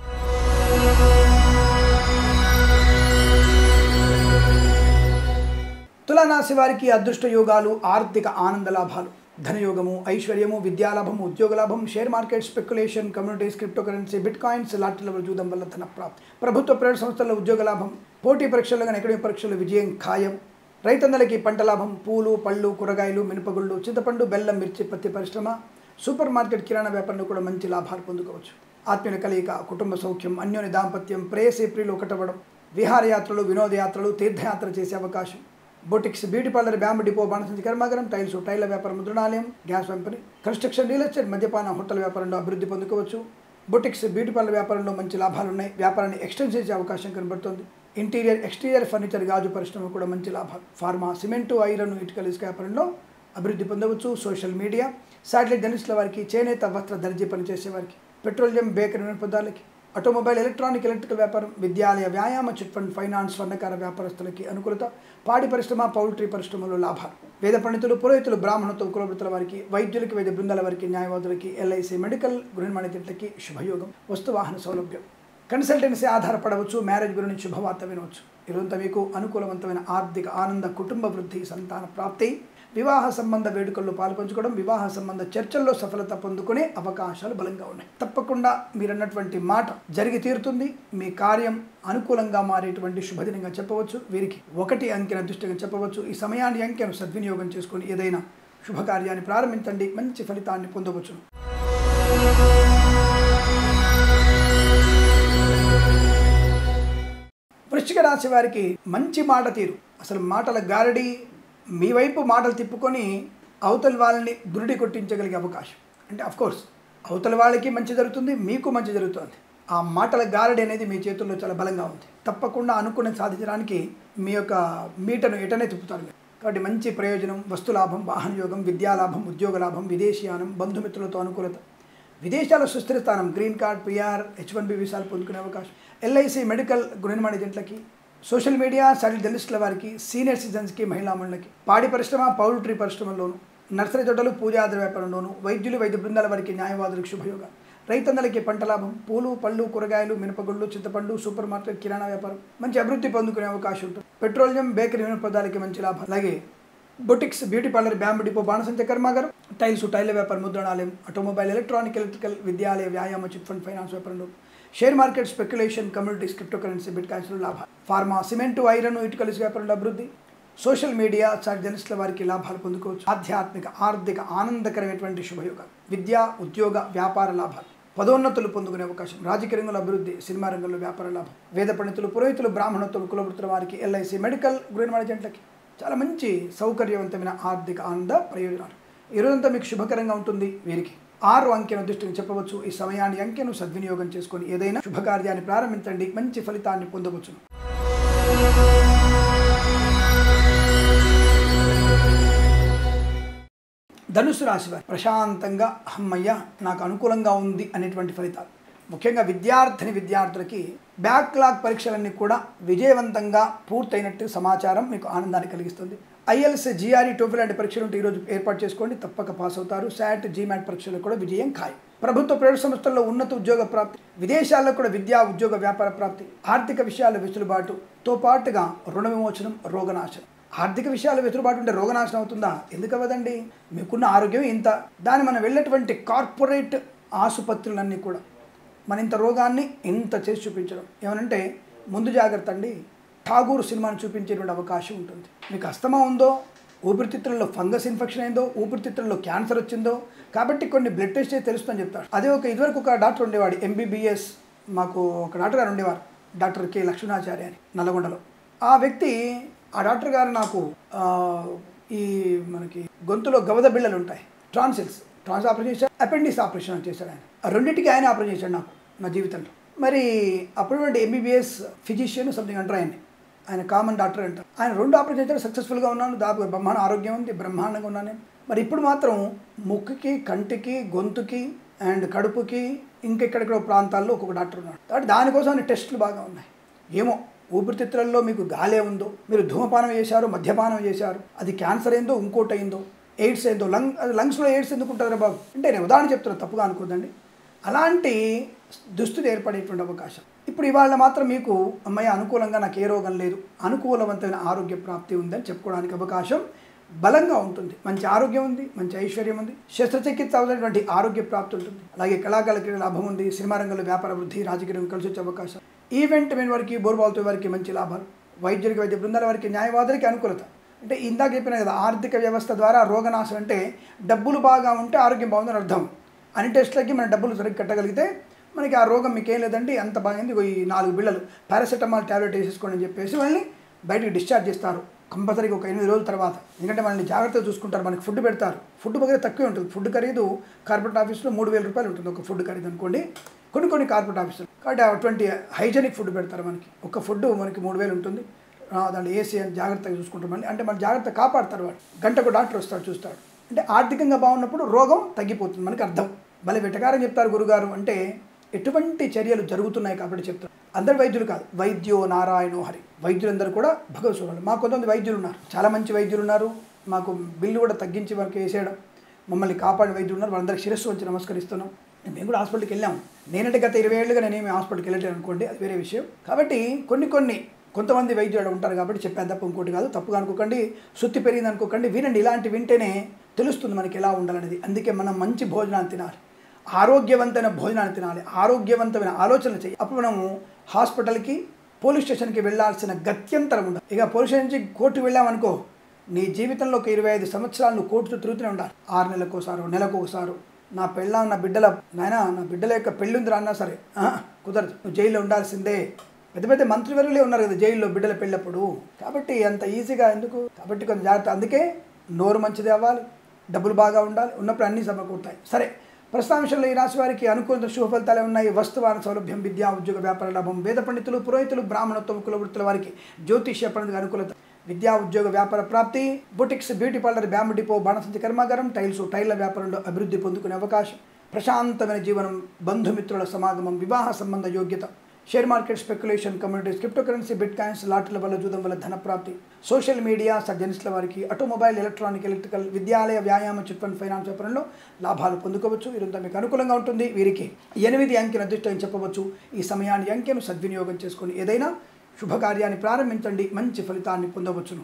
తులారాశి వారికి అదృష్ట యోగాలు ఆర్థిక ఆనంద లాభాలు ధనయోగము ఐశ్వర్యము విద్యాలాభము ఉద్యోగ లాభం share market speculation communities crypto currency bit coins lottery level జూదం వల్ల ధన ప్రాప్తి ప్రభుత్వ ప్రైవేట్ సంస్థల్లో ఉద్యోగ లాభం పోటీ పరీక్షల్లో కానీ ఎకడమిక్ పరీక్షల్లో విజయం ఖాయం రైతన్నలకి పంట లాభం పూలు పళ్ళు కూరగాయలు మినపగుళ్ళు చింతపండు బెల్లం మిర్చి పత్తి పరిశ్రమ సూపర్ మార్కెట్ కిరాణా వ్యాపారంలో కూడా మంచి లాభాలు పొందుకోవచ్చు ఆత్మీయ కలయిక కుటుంబ సౌఖ్యం అన్యోన్య దాంపత్యం ప్రేయస్ ఏప్రిల్ ఒకటవడం విహారయాత్రలు వినోదయాత్రలు తీర్థయాత్ర చేసే అవకాశం boutiques beauty parlour bamboo depot బాణసంచి కర్మాగారం టైల్స్ టైల్ల వ్యాపారం ముద్రణాలయం గ్యాస్ పంపిణీ కన్స్ట్రక్షన్ రియల్ ఎస్టేట్ మద్యపాన హోటల్ వ్యాపారంలో అభివృద్ధి పొందుకోవచ్చు బొటిక్స్ బ్యూటీ పార్లర్ వ్యాపారంలో మంచి లాభాలు ఉన్నాయి వ్యాపారాన్ని ఎక్స్టెండ్ చేసే అవకాశం కనబడుతుంది ఇంటీరియర్ ఎక్స్టీరియర్ ఫర్నిచర్ గాజు పరిశ్రమ కూడా మంచి లాభాలు ఫార్మా సిమెంటు ఐరన్ ఇటుకల ఇసుక వ్యాపారంలో అభివృద్ధి పొందవచ్చు సోషల్ మీడియా శాటిలైట్ జర్నలిస్టుల వారికి చేనేత వస్త్ర దర్జీ పనిచేసే వారికి పెట్రోలియం బేకరీ వినోదాలకి ఆటోమొబైల్ ఎలక్ట్రానిక్ ఎలక్ట్రికల్ వ్యాపారం విద్యాలయ వ్యాయామ చిట్ ఫండ్ ఫైనాన్స్ స్వర్ణకార వ్యాపారస్తులకి అనుకూలత పాడి పరిశ్రమ పౌల్ట్రీ పరిశ్రమలో లాభాలు వేద పండితులు పురోహితులు బ్రాహ్మణత్వ కులవృత్తుల వారికి వైద్యులకి వైద్య బృందాల వారికి న్యాయవాదులకి ఎల్ఐసి మెడికల్ గృహనిర్మాణితులకి శుభయోగం వస్తు వాహన సౌలభ్యం కన్సల్టెన్సీ ఆధారపడవచ్చు మ్యారేజ్ గురించి శుభవార్త వినవచ్చు ఇదంతా మీకు అనుకూలవంతమైన ఆర్థిక ఆనంద కుటుంబ వృద్ధి సంతాన ప్రాప్తి వివాహ సంబంధ వేడుకల్లో పాల్పంచుకోవడం వివాహ సంబంధ చర్చల్లో సఫలత పొందుకునే అవకాశాలు బలంగా ఉన్నాయి తప్పకుండా మీరన్నటువంటి మాట జరిగి తీరుతుంది మీ కార్యం అనుకూలంగా మారేటువంటి శుభదినంగా చెప్పవచ్చు వీరికి ఒకటి అంకెన దృష్టిగా చెప్పవచ్చు ఈ సమయాన్ని అంకెను సద్వినియోగం చేసుకొని ఏదైనా శుభకార్యాన్ని ప్రారంభించండి మంచి ఫలితాన్ని పొందవచ్చు వృశ్చిక రాశి వారికి మంచి మాట తీరు అసలు మాటల గారడి మీ వైపు మాటలు తిప్పుకొని అవతల వాళ్ళని గురిడి కొట్టించగలిగే అవకాశం అంటే కోర్స్ అవతల వాళ్ళకి మంచి జరుగుతుంది మీకు మంచి జరుగుతుంది ఆ మాటల గారడి అనేది మీ చేతుల్లో చాలా బలంగా ఉంది తప్పకుండా అనుకుని సాధించడానికి మీ యొక్క మీటను ఎటనే తిప్పుతారు మీరు కాబట్టి మంచి ప్రయోజనం వస్తులాభం వాహన యోగం విద్యాలాభం ఉద్యోగ లాభం విదేశీయానం బంధుమిత్రులతో అనుకూలత విదేశాల సుస్థిర స్థానం green card PR H one B వీసాలు పొందుకునే అవకాశం ఎల్ఐసి మెడికల్ గృహనిర్మాణ ఏజెంట్లకి సోషల్ మీడియా సైడ్ జర్నలిస్టుల వారికి సీనియర్ సిటిజన్స్కి మహిళామణులకి పాడి పరిశ్రమ పౌల్ట్రీ పరిశ్రమలోను నర్సరీ తోటలు పూజాద్ర వ్యాపారంలోను వైద్యులు వైద్య బృందాల వారికి న్యాయవాదులకు శుభయోగ రైతన్నలకి పంట లాభం పూలు పళ్ళు కూరగాయలు మినపగుళ్ళు చింతపండు సూపర్ మార్కెట్ కిరాణా వ్యాపారం మంచి అభివృద్ధి పొందుకునే అవకాశం ఉంటుంది పెట్రోలియం బేకరీ వినోదాలకి మంచి లాభం అలాగే boutiques beauty parlour bamboo depot బాణసంచ కర్మాగారం టైల్స్ టైల్ వ్యాపారం ముద్రణాలయం ఆటోమొబైల్ ఎలక్ట్రానిక్ ఎలక్ట్రికల్ విద్యాలయ వ్యాయామ చిట్ ఫండ్ ఫైనాన్స్ వ్యాపారంలో share market speculation communities crypto currency bit కాయిన్స్లో లాభాలు ఫార్మా సిమెంటు ఐరన్ ఇటుకల వ్యాపారంలో అభివృద్ధి సోషల్ మీడియా చాట్ జర్నలిస్టుల వారికి లాభాలు పొందుకోవచ్చు ఆధ్యాత్మిక ఆర్థిక ఆనందకరమైనటువంటి శుభయోగాలు విద్యా ఉద్యోగ వ్యాపార లాభాలు పదోన్నతులు పొందుకునే అవకాశం రాజకీయ రంగంలో అభివృద్ధి సినిమా రంగంలో వ్యాపార లాభం వేద పండితులు పురోహితులు బ్రాహ్మణత్వం కులవృత్తుల వారికి ఎల్ఐసి మెడికల్ గృహనిర్మాణ జంటలకి చాలా మంచి సౌకర్యవంతమైన ఆర్థిక ఆనంద ప్రయోజనాలు ఈరోజంతా మీకు శుభకరంగా ఉంటుంది వీరికి ఆరు అంకెను దృష్టిని చెప్పవచ్చు ఈ సమయాన్ని అంకెను సద్వినియోగం చేసుకొని ఏదైనా శుభకార్యాన్ని ప్రారంభించండి మంచి ఫలితాన్ని పొందవచ్చును ధనుసు రాశి వారి ప్రశాంతంగా అమ్మయ్య నాకు అనుకూలంగా ఉంది అనేటువంటి ఫలితాలు ముఖ్యంగా విద్యార్థిని విద్యార్థులకి బ్యాక్లాగ్ పరీక్షలన్నీ కూడా విజయవంతంగా పూర్తయినట్టు సమాచారం మీకు ఆనందాన్ని కలిగిస్తుంది ఐఎల్స్ జిఆర్ఈ టోఫిల్ లాంటి పరీక్షలు ఉంటే ఈరోజు ఏర్పాటు చేసుకోండి తప్పక పాస్ అవుతారు శాట్ జీమాట్ పరీక్షలు కూడా విజయం ఖాయం ప్రభుత్వ ప్రైవేట్ సంస్థల్లో ఉన్నత ఉద్యోగ ప్రాప్తి విదేశాల్లో కూడా విద్యా ఉద్యోగ వ్యాపార ప్రాప్తి ఆర్థిక విషయాల వెసులుబాటుతో పాటుగా రుణ విమోచనం రోగనాశనం ఆర్థిక విషయాలు వెసులుబాటు ఉంటే రోగనాశనం అవుతుందా ఎందుకు అవ్వదండి మీకున్న ఆరోగ్యం ఇంత దాన్ని మనం వెళ్ళేటువంటి కార్పొరేట్ ఆసుపత్రులన్నీ కూడా మన ఇంత రోగాన్ని ఇంత చేసి చూపించడం ఏమనంటే ముందు జాగ్రత్త అండి ఠాగూర్ సినిమాను చూపించేటువంటి అవకాశం ఉంటుంది మీకు అస్తమా ఉందో ఊపిరితిత్తులలో ఫంగస్ ఇన్ఫెక్షన్ అయిందో ఊపిరితిత్తులలో క్యాన్సర్ వచ్చిందో కాబట్టి కొన్ని బ్లడ్ టెస్ట్ చేసి తెలుస్తుందని చెప్తాడు అదే ఒక ఇదివరకు ఒక డాక్టర్ ఉండేవాడు ఎంబీబీఎస్ మాకు ఒక డాక్టర్ గారు ఉండేవారు డాక్టర్ కె లక్ష్మణాచార్య అని నల్గొండలో ఆ వ్యక్తి ఆ డాక్టర్ గారు నాకు ఆ, ఈ మనకి గొంతులో గవద బిళ్ళలు ఉంటాయి ట్రాన్సిల్స్ ట్రాన్స్ ఆపరేషన్ చేశాడు అపెండిక్స్ ఆపరేషన్ చేశాడు ఆయన ఆ రెండింటికి ఆయన ఆపరేషన్ చేశాడు నాకు నా జీవితంలో మరి అప్పుడు ఎంబీబీఎస్ ఫిజిషియన్ సంథింగ్ అంటారు ఆయన్ని ఆయన కామన్ డాక్టర్ అంటారు ఆయన రెండు ఆపరేషన్ చేశాడు సక్సెస్ఫుల్గా ఉన్నాను దాదాపు బ్రహ్మాండ ఆరోగ్యం ఉంది బ్రహ్మాండంగా ఉన్నాను నేను మరి ఇప్పుడు మాత్రం ముక్కుకి కంటికి గొంతుకి అండ్ కడుపుకి ఇంకెక్కడెక్కడో ప్రాంతాల్లో ఒక్కొక్క డాక్టర్ ఉన్నాడు కాబట్టి దానికోసం అన్ని టెస్టులు బాగా ఉన్నాయి ఏమో ఊపిరితిత్తులలో మీకు గాలే ఉందో మీరు ధూమపానం చేశారు మద్యపానం చేశారు అది క్యాన్సర్ అయిందో ఇంకోటి అయిందో ఎయిడ్స్ అయిందో లంగ్ అది లంగ్స్లో ఎయిడ్స్ ఎందుకు ఉంటుందిరా బాబు అంటే నేను ఉదాహరణ చెప్తున్నా తప్పుగా అనుకోదండి అలాంటి దుస్థితి ఏర్పడేటువంటి అవకాశం ఇప్పుడు ఇవాళ మాత్రం మీకు అమ్మాయి అనుకూలంగా నాకు ఏ రోగం లేదు అనుకూలవంతమైన ఆరోగ్య ప్రాప్తి ఉందని చెప్పుకోవడానికి అవకాశం బలంగా ఉంటుంది మంచి ఆరోగ్యం ఉంది మంచి ఐశ్వర్యం ఉంది శస్త్రచికిత్స అవసరమైనటువంటి ఆరోగ్య ప్రాప్తి ఉంటుంది అలాగే కళాకారులకి లాభం ఉంది సినిమా రంగంలో వ్యాపార వృద్ధి రాజకీయ రంగం కలిసి వచ్చే అవకాశం ఈవెంట్ మెయిన్ వారికి బోర్బాల్తో వారికి మంచి లాభాలు వైద్యులకి వైద్య బృందాల వారికి న్యాయవాదులకి అనుకూలత అంటే ఇందాక చెప్పిన కదా ఆర్థిక వ్యవస్థ ద్వారా రోగనాశనం అంటే డబ్బులు బాగా ఉంటే ఆరోగ్యం బాగుందని అర్థం అన్ని టెస్టులకి మన డబ్బులు సరిగ్గా కట్టగలిగితే మనకి ఆ రోగం మీకు ఏం లేదండి అంత బాగుంది ఇగో ఈ నాలుగు బిళ్ళలు పారాసెటమాల్ ట్యాబ్లెట్ వేసేసుకోండి అని చెప్పేసి వాళ్ళని బయటికి డిశ్చార్జ్ చేస్తారు కంపల్సరీగా ఒక ఎనిమిది రోజుల తర్వాత ఎందుకంటే మనల్ని జాగ్రత్తగా చూసుకుంటారు మనకి ఫుడ్ పెడతారు ఫుడ్ దగ్గర తక్కువే ఉంటుంది ఫుడ్ ఖరీదు కార్పొరేట్ ఆఫీస్లో మూడు వేల రూపాయలు ఉంటుంది ఒక ఫుడ్ ఖరీదు అనుకోండి కొన్ని కొన్ని కార్పొరేట్ ఆఫీసులు కాబట్టి అటువంటి హైజెనిక్ ఫుడ్ పెడతారు మనకి ఒక ఫుడ్ మనకి మూడు వేలు ఉంటుంది ఆ, దాంట్లో ఏసీ అని జాగ్రత్తగా చూసుకుంటాం మళ్ళీ అంటే మన జాగ్రత్త కాపాడతారు వాడు గంటకు డాక్టర్ వస్తాడు చూస్తాడు అంటే ఆర్థికంగా బాగున్నప్పుడు రోగం తగ్గిపోతుంది మనకి అర్థం భలే వెటకారం చెప్తారు గురుగారు అంటే ఎటువంటి చర్యలు జరుగుతున్నాయి కాబట్టి చెప్తారు అందరు వైద్యులు కాదు వైద్యో నారాయణో హరి వైద్యులందరూ కూడా భగవత్ స్వరాలు మాకు కొంతమంది వైద్యులు ఉన్నారు చాలా మంచి వైద్యులు ఉన్నారు మాకు బిల్లు కూడా తగ్గించి మనకి వేసేయడం మమ్మల్ని కాపాడిన వైద్యులు ఉన్నారు వాళ్ళందరికీ శిరస్సు వచ్చి నమస్కరిస్తున్నాం మేము కూడా హాస్పిటల్కి వెళ్ళాము నేనంటే గత ఇరవై ఏళ్ళుగా నేనేమి హాస్పిటల్కి వెళ్ళట్లేదు అనుకోండి అది వేరే విషయం కాబట్టి కొన్ని కొన్ని కొంతమంది వైద్యులు ఉంటారు కాబట్టి చెప్పాను తప్ప ఇంకోటి కాదు తప్పుగా అనుకోకండి సుత్తి పెరిగింది అనుకోకండి వినండి ఇలాంటి వింటేనే తెలుస్తుంది మనకి ఎలా ఉండాలనేది అందుకే మనం మంచి భోజనాన్ని తినాలి ఆరోగ్యవంతమైన భోజనాన్ని తినాలి ఆరోగ్యవంతమైన ఆలోచన చేయాలి అప్పుడు మనము హాస్పిటల్కి పోలీస్ స్టేషన్కి వెళ్ళాల్సిన గత్యంతరం ఉండదు ఇక పోలీస్ స్టేషన్ నుంచి కోర్టుకు వెళ్ళామనుకో నీ జీవితంలో ఒక ఇరవై ఐదు సంవత్సరాలు నువ్వు కోర్టుతో తిరుగుతూనే ఉండాలి ఆరు నెలలకోసారో నెలకోసారో నా పెళ్ళ నా బిడ్డల నాయన నా బిడ్డల యొక్క పెళ్ళి ఉందిరా అన్నా సరే ఆహా, కుదరదు నువ్వు జైల్లో ఉండాల్సిందే పెద్ద పెద్ద మంత్రివర్యులే ఉన్నారు కదా జైల్లో బిడ్డల పెళ్ళప్పుడు కాబట్టి అంత ఈజీగా ఎందుకు కాబట్టి కొంచెం జాగ్రత్త అందుకే నోరు మంచిది అవ్వాలి డబ్బులు బాగా ఉండాలి ఉన్నప్పుడు అన్నీ సమకూరుతాయి సరే ప్రస్తుతాంశంలో ఈ రాశి వారికి అనుకూల శుభ ఫలితాలే ఉన్నాయి వస్తువాన సౌలభ్యం విద్యా ఉద్యోగ వ్యాపార లాభం వేద పండితులు పురోహితులు బ్రాహ్మణత్వం కుల వృత్తుల వారికి జ్యోతిష్య పండితులకు అనుకూలత విద్యా ఉద్యోగ వ్యాపార ప్రాప్తి boutiques beauty parlour bamboo depot బాణసంచి కర్మాగారం టైల్స్ టైళ్ల వ్యాపారంలో అభివృద్ధి పొందుకునే అవకాశం ప్రశాంతమైన జీవనం బంధుమిత్రుల సమాగమం వివాహ సంబంధ యోగ్యత share market speculation communities crypto currency bit coins లాటరీల వల్ల జూదం వల్ల ధన ప్రాప్తి సోషల్ మీడియా సర్జనిస్టుల వారికి ఆటోమొబైల్ ఎలక్ట్రానిక్ ఎలక్ట్రికల్ విద్యాలయ వ్యాయామ చిట్ ఫండ్ ఫైనాన్స్ వ్యాపారంలో లాభాలు పొందుకోవచ్చు వీరంతా మీకు అనుకూలంగా ఉంటుంది వీరికి ఎనిమిది అంకెను అదృష్టం చెప్పవచ్చు ఈ సమయాన్ని అంకెను సద్వినియోగం చేసుకొని ఏదైనా శుభకార్యాన్ని ప్రారంభించండి మంచి ఫలితాన్ని పొందవచ్చును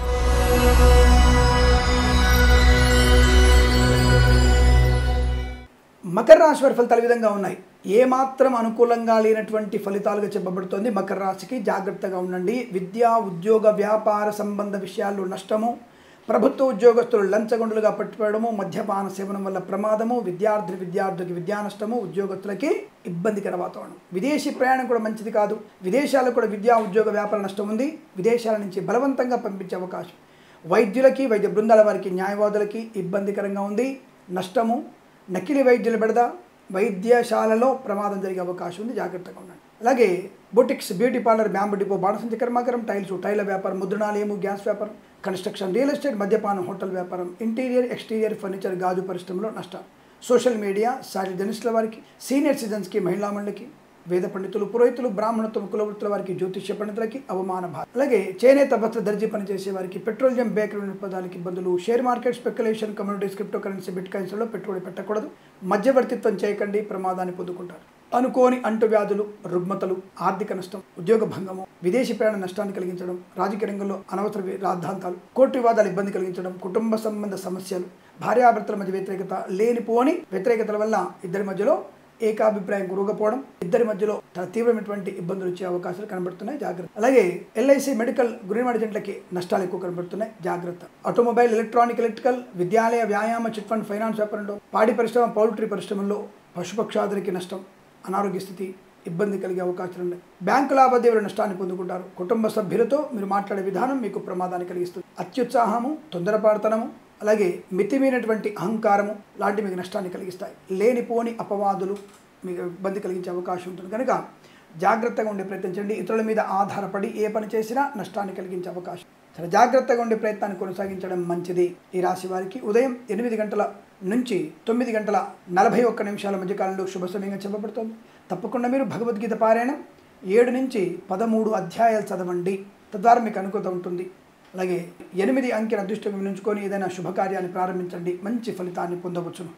మకర రాశి వారి ఫలితాలు ఈ విధంగా ఉన్నాయి ఏమాత్రం అనుకూలంగా లేనటువంటి ఫలితాలుగా చెప్పబడుతోంది మకర రాశికి జాగ్రత్తగా ఉండండి విద్యా ఉద్యోగ వ్యాపార సంబంధ విషయాల్లో నష్టము ప్రభుత్వ ఉద్యోగస్తులు లంచగొండులుగా పట్టుకోవడము మద్యపాన సేవనం వల్ల ప్రమాదము విద్యార్థి విద్యార్థులకి విద్యా నష్టము ఉద్యోగస్తులకి ఇబ్బందికర వాతావరణం విదేశీ ప్రయాణం కూడా మంచిది కాదు విదేశాలకు కూడా విద్యా ఉద్యోగ వ్యాపార నష్టం ఉంది విదేశాల నుంచి బలవంతంగా పంపించే అవకాశం వైద్యులకి వైద్య బృందాల వారికి న్యాయవాదులకి ఇబ్బందికరంగా ఉంది నష్టము నకిలీ వైద్యుల బెడద వైద్యశాలలో ప్రమాదం జరిగే అవకాశం ఉంది జాగ్రత్తగా ఉండండి అలాగే boutiques beauty parlour bamboo depot బాణసంచి కర్మాగారం టైల్స్ టైల వ్యాపారం ముద్రణాలయము గ్యాస్ వ్యాపారం కన్స్ట్రక్షన్ రియల్ ఎస్టేట్ మద్యపానం హోటల్ వ్యాపారం ఇంటీరియర్ ఎక్స్టీరియర్ ఫర్నిచర్ గాజు పరిశ్రమలో నష్టం సోషల్ మీడియా సాటి జర్నలిస్టుల వారికి సీనియర్ సిటిజన్స్కి మహిళా మండలికి వేద పండితులు పురోహితులు బ్రాహ్మణత్వం కులవృత్తుల వారికి జ్యోతిష్య పండితులకి అవమాన భారం అలాగే చేనేత వస్త్ర దర్జీ పనిచేసే వారికి పెట్రోలియం బేకరీ పదాలకి ఇబ్బందులు share market speculation communities crypto currency bit కాయిన్స్లో పెట్టుబడి పెట్టకూడదు మధ్యవర్తిత్వం చేయకండి ప్రమాదాన్ని పొందుకుంటారు అనుకోని అంటువ్యాధులు రుగ్మతలు ఆర్థిక నష్టం ఉద్యోగ భంగము విదేశీ ప్రయాణ నష్టాన్ని కలిగించడం రాజకీయ రంగంలో అనవసర వి- రాద్ధాంతాలు కోర్టు వివాదాలు ఇబ్బంది కలిగించడం కుటుంబ సంబంధ సమస్యలు భార్యాభర్తల మధ్య వ్యతిరేకత లేనిపోని వ్యతిరేకతల వల్ల ఇద్దరి మధ్యలో ఏకాభిప్రాయం కురగపోవడం ఇద్దరి మధ్యలో చాలా తీవ్రమైనటువంటి ఇబ్బందులు వచ్చే అవకాశాలు కనబడుతున్నాయి జాగ్రత్త అలాగే ఎల్ఐసి మెడికల్ గ్రీన్ ఏజెంట్లకి నష్టాలు ఎక్కువ కనబడుతున్నాయి జాగ్రత్త ఆటోమొబైల్ ఎలక్ట్రానిక్ ఎలక్ట్రికల్ విద్యాలయ వ్యాయామ చిట్ ఫండ్ ఫైనాన్స్ వ్యాపారంలో పాడి పరిశ్రమ పౌల్ట్రీ పరిశ్రమల్లో పశుపక్షాదులకి నష్టం అనారోగ్య స్థితి ఇబ్బంది కలిగే అవకాశాలు ఉన్నాయి బ్యాంకు లావాదేవీల నష్టాన్ని పొందుకుంటారు కుటుంబ సభ్యులతో మీరు మాట్లాడే విధానం మీకు ప్రమాదాన్ని కలిగిస్తుంది అత్యుత్సాహము తొందరపాడుతనము అలాగే మితిమీనటువంటి అహంకారము లాంటి మీకు నష్టాన్ని కలిగిస్తాయి లేనిపోని అపవాదులు మీకు ఇబ్బంది కలిగించే అవకాశం ఉంటుంది కనుక జాగ్రత్తగా ఉండే ప్రయత్నించండి ఇతరుల మీద ఆధారపడి ఏ పని చేసినా నష్టాన్ని కలిగించే అవకాశం చాలా జాగ్రత్తగా ఉండే ప్రయత్నాన్ని కొనసాగించడం మంచిది ఈ రాశి వారికి ఉదయం ఎనిమిది గంటల నుంచి తొమ్మిది గంటల నలభై ఒక్క నిమిషాల మధ్య కాలంలో శుభ సమయంగా చెప్పబడుతుంది తప్పకుండా మీరు భగవద్గీత పారాయణం ఏడు నుంచి పదమూడు అధ్యాయాలు చదవండి తద్వారా మీకు అనుకూలత ఉంటుంది అలాగే ఎనిమిది అంకెల అదృష్టం నుంచుకొని ఏదైనా శుభకార్యాన్ని ప్రారంభించండి మంచి ఫలితాన్ని పొందవచ్చును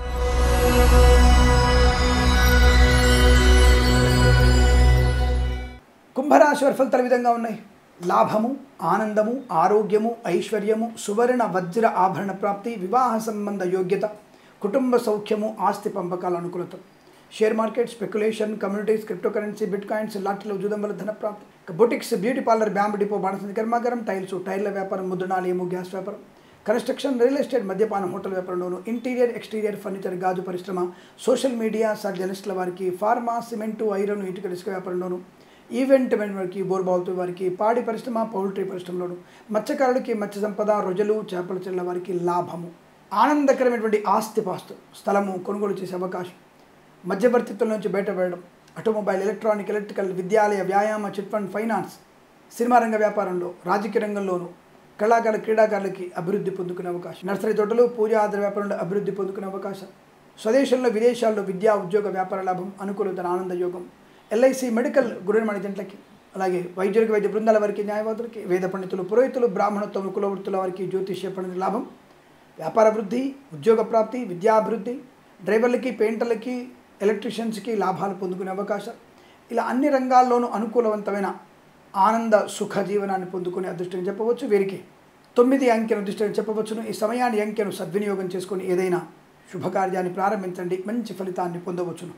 కుంభరాశి వారి ఫలితాలు ఈ విధంగా ఉన్నాయి లాభము ఆనందము ఆరోగ్యము ఐశ్వర్యము సువర్ణ వజ్ర ఆభరణ ప్రాప్తి వివాహ సంబంధ యోగ్యత కుటుంబ సౌఖ్యము ఆస్తి పంపకాల అనుకూలత share market speculation communities crypto currency bit coins లాటరీలో జూదం వల్ల ధన ప్రాప్తి ఇక boutiques beauty parlour bamboo depot బాణసంది కర్మాగారం టైల్స్ టైర్ల వ్యాపారం ముద్రణాలయము గ్యాస్ వ్యాపారం కన్స్ట్రక్షన్ రియల్ ఎస్టేట్ మద్యపానం హోటల్ వ్యాపారంలోను ఇంటీరియర్ ఎక్స్టీరియర్ ఫర్నిచర్ గాజు పరిశ్రమ సోషల్ మీడియా సర్జనిస్టుల వారికి ఫార్మా సిమెంటు ఐరన్ ఇటుక ఇసుక వ్యాపారంలోను ఈవెంట్ వారికి బోర్బాల్తో వారికి పాడి పరిశ్రమ పౌల్ట్రీ పరిశ్రమలోను మత్స్యకారులకి మత్స్య సంపద రొజలు చేపల చెల్ల వారికి లాభము ఆనందకరమైనటువంటి ఆస్తిపాస్తు స్థలము కొనుగోలు చేసే అవకాశం మధ్యవర్తిత్వం నుంచి బయటపడడం ఆటోమొబైల్ ఎలక్ట్రానిక్ ఎలక్ట్రికల్ విద్యాలయ వ్యాయామ చిట్ ఫండ్ ఫైనాన్స్ సినిమా రంగ వ్యాపారంలో రాజకీయ రంగంలోనూ కళాకారుల క్రీడాకారులకి అభివృద్ధి పొందుకునే అవకాశం నర్సరీ తోటలు పూజా ఆధార వ్యాపారంలో అభివృద్ధి పొందుకునే అవకాశం స్వదేశంలో విదేశాల్లో విద్యా ఉద్యోగ వ్యాపార లాభం అనుకూలత ఆనంద యోగం ఎల్ఐసి మెడికల్ గురుమణి జంటలకి అలాగే వైద్యులకి వైద్య బృందాల వారికి న్యాయవాదులకి వేద పండితులు పురోహితులు బ్రాహ్మణత్వం కులవృత్తుల వారికి జ్యోతిష్య పండితుల లాభం వ్యాపార వృద్ధి ఉద్యోగ ప్రాప్తి విద్యాభివృద్ధి డ్రైవర్లకి పెయింటర్లకి ఎలక్ట్రీషియన్స్కి లాభాలు పొందుకునే అవకాశం ఇలా అన్ని రంగాల్లోనూ అనుకూలవంతమైన ఆనంద సుఖ జీవనాన్ని పొందుకునే అదృష్టం చెప్పవచ్చు వీరికి తొమ్మిది అంకెను అదృష్టం చెప్పవచ్చును ఈ సమయాన్ని అంకెను సద్వినియోగం చేసుకొని ఏదైనా శుభకార్యాన్ని ప్రారంభించండి మంచి ఫలితాన్ని పొందవచ్చును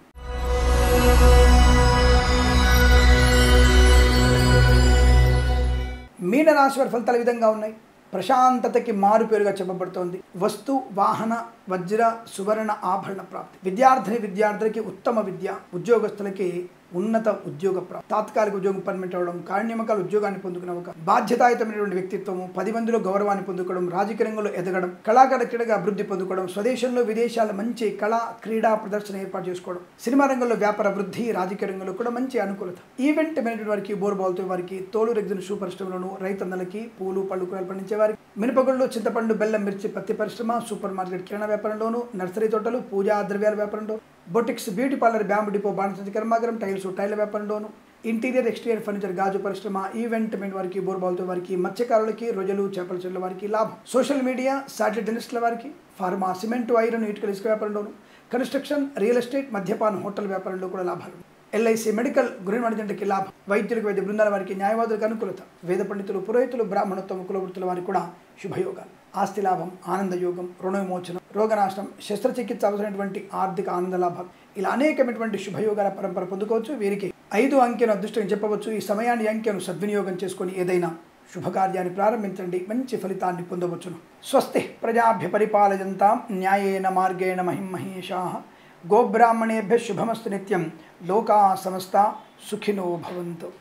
మీనరాశి వారి ఫలితాలు ఈ విధంగా ఉన్నాయి ప్రశాంతతకి మారు పేరుగా చెప్పబడుతోంది వస్తు వాహన వజ్ర సువర్ణ ఆభరణ ప్రాప్తి విద్యార్థిని విద్యార్థులకి ఉత్తమ విద్య ఉద్యోగస్తులకి ఉన్నత ఉద్యోగ ప్రాప్తి తాత్కాలిక ఉద్యోగం పర్మిట్ అవ్వడం కారణ్యమకాల ఉద్యోగాన్ని పొందుకునే అవకాశం బాధ్యతాయుతమైనటువంటి వ్యక్తిత్వము పది మందిలో గౌరవాన్ని పొందుకోవడం రాజకీయ రంగంలో ఎదగడం కళాకార క్రీడగా అభివృద్ధి పొందుకోవడం స్వదేశంలో విదేశాల మంచి కళా క్రీడా ప్రదర్శన ఏర్పాటు చేసుకోవడం సినిమా రంగంలో వ్యాపార వృద్ధి రాజకీయ రంగంలో కూడా మంచి అనుకూలత ఈవెంట్ మేనేజ్మెంట్ వారికి బోర్బాల్తో వారికి తోలు రెగ్జిన్ షూ పరిశ్రమలను రైతన్నలకి పూలు పళ్ళు కూరలు పండించే వారికి మినపగుళ్ళు చింతపండు బెల్లం మిర్చి పత్తి పరిశ్రమ సూపర్ మార్కెట్ కిరాణా వ్యాపారంలోను నర్సరీ తోటలు పూజా ద్రవ్యాల వ్యాపారంలో boutiques beauty parlour bamboo depot బాణసంచి కర్మాగారం టైల్స్ టైల్ వ్యాపారంలోను ఇంటీరియర్ ఎక్స్టీరియర్ ఫర్నిచర్ గాజు పరిశ్రమ ఈవెంట్ మెన్ వారికి బోర్బాల్తో వారికి మత్స్యకారులకి రొయ్యలు చేపల చెట్ల వారికి లాభం సోషల్ మీడియా శాటిలైట్ ఇండస్ట్రీల వారికి ఫార్మా సిమెంట్ ఐరన్ ఇటుకల ఇసుక వ్యాపారంలోను కన్స్ట్రక్షన్ రియల్ ఎస్టేట్ మద్యపాన్ హోటల్ వ్యాపారంలో కూడా లాభాలు ఎల్ఐసి మెడికల్ గృహమణిజంటకి లాభం వైద్యులకు వైద్య బృందాల వారికి న్యాయవాదులకు అనుకూలత వేద పండితులు పురోహితులు బ్రాహ్మణత్వం కులవృత్తుల వారికి కూడా శుభయోగాలు ఆస్తి లాభం ఆనంద యోగం రుణ విమోచనం రోగనాశనం శస్త్రచికిత్స అవసరమైనటువంటి ఆర్థిక ఆనంద లాభాలు ఇలా అనేకమైనటువంటి శుభయోగాల పరంపర పొందుకోవచ్చు వీరికి ఐదు అంకెను అదృష్టం చెప్పవచ్చు ఈ సమయాన్ని అంకెను సద్వినియోగం చేసుకొని ఏదైనా శుభకార్యాన్ని ప్రారంభించండి మంచి ఫలితాన్ని పొందవచ్చును స్వస్తి ప్రజాభ్య పరిపాలయంతాం న్యాయేన మార్గేణ మహిమహేషా గోబ్రాహ్మణేభ్య శుభమస్తు నిత్యం లోకా సమస్త సుఖినో భవంతు